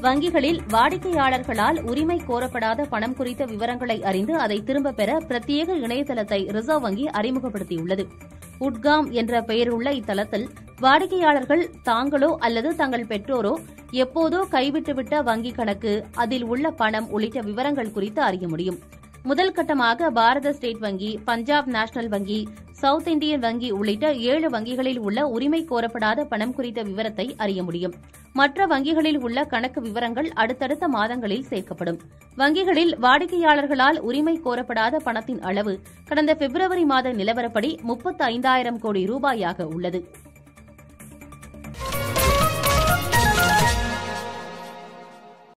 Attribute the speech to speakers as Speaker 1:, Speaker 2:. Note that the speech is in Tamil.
Speaker 1: வங்கிகளில் வாடிக்கையாளர்களால் உரிமை கோரப்படாத பணம் குறித்த விவரங்களை அறிந்து அதை திரும்பப் பெற பிரத்யேக இணையதளத்தை ரிசர்வ் வங்கி அறிமுகப்படுத்தியுள்ளது உட்காம் என்ற பெயருள்ள இத்தளத்தில் வாடிக்கையாளர்கள் தாங்களோ அல்லது தங்கள் பெற்றோரோ எப்போதோ கைவிட்டுவிட்ட வங்கிக் கணக்கு அதில் உள்ள பணம் உள்ளிட்ட விவரங்கள் குறித்து அறிய முடியும் முதல் கட்டமாக பாரத ஸ்டேட் வங்கி பஞ்சாப் நேஷனல் வங்கி சவுத் இந்தியன் வங்கி உள்ளிட்ட ஏழு வங்கிகளில் உள்ள உரிமை கோரப்படாத பணம் குறித்த விவரத்தை அறிய முடியும் மற்ற வங்கிகளில் உள்ள கணக்கு விவரங்கள் அடுத்தடுத்த மாதங்களில் சேர்க்கப்படும் வங்கிகளில் வாடிக்கையாளர்களால் உரிமை கோரப்படாத பணத்தின் அளவு கடந்த பிப்ரவரி மாத நிலவரப்படி முப்பத்து ஐந்தாயிரம் கோடி ரூபாயாக உள்ளது